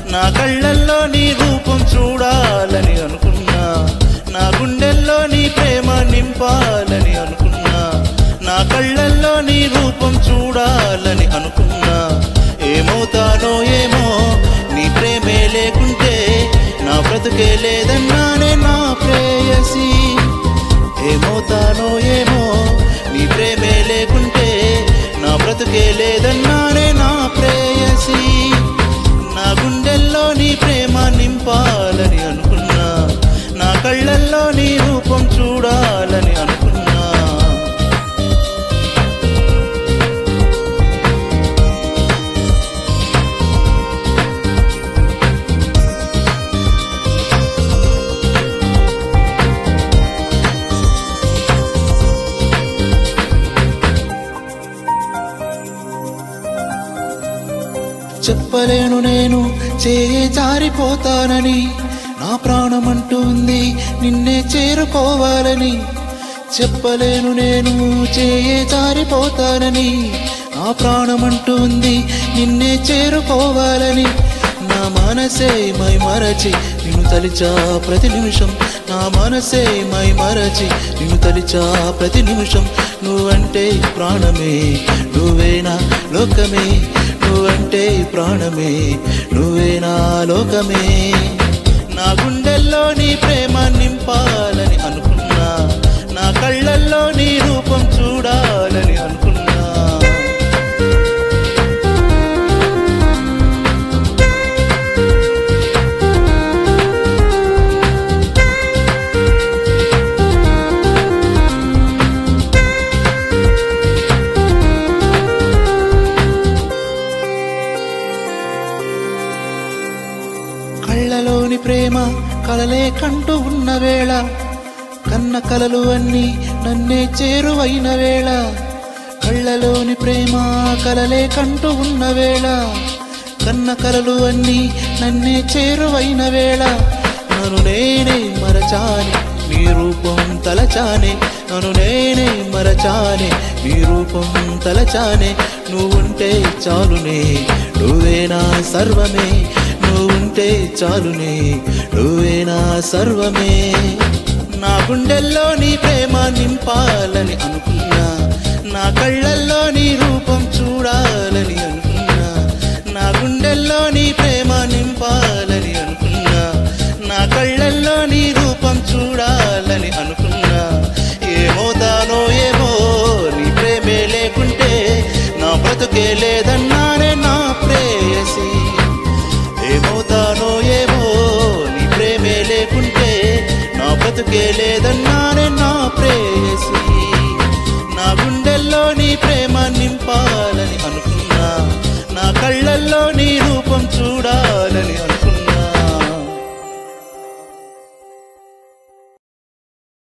నా కళ్ళల్లో నీ రూపం చూడాలని అనుకున్నా నా గుండెల్లో నీ ప్రేమ నింపాలని అనుకున్నా నా కళ్ళల్లో నీ రూపం చూడాలని అనుకున్నా ఏమవుతానో ఏమో నీ ప్రేమే లేకుంటే నా బ్రతుకే లేదన్నానే నా ప్రేయసి ఏమవుతానో ఏమో నీ ప్రేమే లేకుంటే నా బ్రతుకే లేదన్నానే నా ప్రేయసి నా గుండెల్లో నీ ప్రేమ నింపాలని అనుకున్నా నా కళ్ళల్లో నీ రూపం చూడాలని అనుకున్నా చెప్పలేను నేను చేయి జారిపోతానని నా ప్రాణమంటుంది నిన్నే చేరుకోవాలని చెప్పలేను నేను చేయి జారిపోతానని నా ప్రాణమంటుంది నిన్నే చేరుకోవాలని నా మనసే మై మరచి నిన్ను తలిచా ప్రతి నిమిషం నా మనసే మై మరచి నిన్ను తలిచా ప్రతి నిమిషం నువ్వంటే ప్రాణమే నువ్వేనా లోకమే నువ్వంటే ప్రాణమే నువ్వేనా లోకమే నా గుండెల్లో నీ ప్రేమ నింపాలని అనుకున్నా నా కళ్ళల్లో నీ రూపం చూడాలని అనుకున్నా కళ్ళలోని ప్రేమ కలలే కంటూ ఉన్న వేళ కన్న కలలు అన్నీ నన్నే చేరువైన వేళ కళ్ళలోని ప్రేమ కలలే కంటూ ఉన్న వేళ కన్న కలలు అన్నీ నన్నే చేరువైన వేళ నన్ను నేనే మరచాని నీ రూపం తలచానే నన్ను నేనే మరచానే నీ రూపం తలచానే నువ్వుంటే చాలునే నువ్వేనా సర్వమే నువ్వుంటే చాలునే నువ్వేనా సర్వమే నా గుండెల్లో నీ ప్రేమ నింపాలని అనుకున్నా నా కళ్ళల్లో నీ రూపం చూడాలని అనుకున్నా నా గుండెల్లో నీ ప్రేమ నింపాలని అనుకున్నా నా కళ్ళల్లో నీ రూపం చూడాలని అనుకున్నా ఏమవుతానో ఏమో నీ ప్రేమే లేకుంటే నా బ్రతుకే లేదన్నానే నా ప్రేయసి ఏమవుతానో ఏమో నీ ప్రేమే లేకుంటే నా బ్రతుకే లేదన్నానే నా ప్రేయసి నా గుండెల్లో నీ ప్రేమ నింపా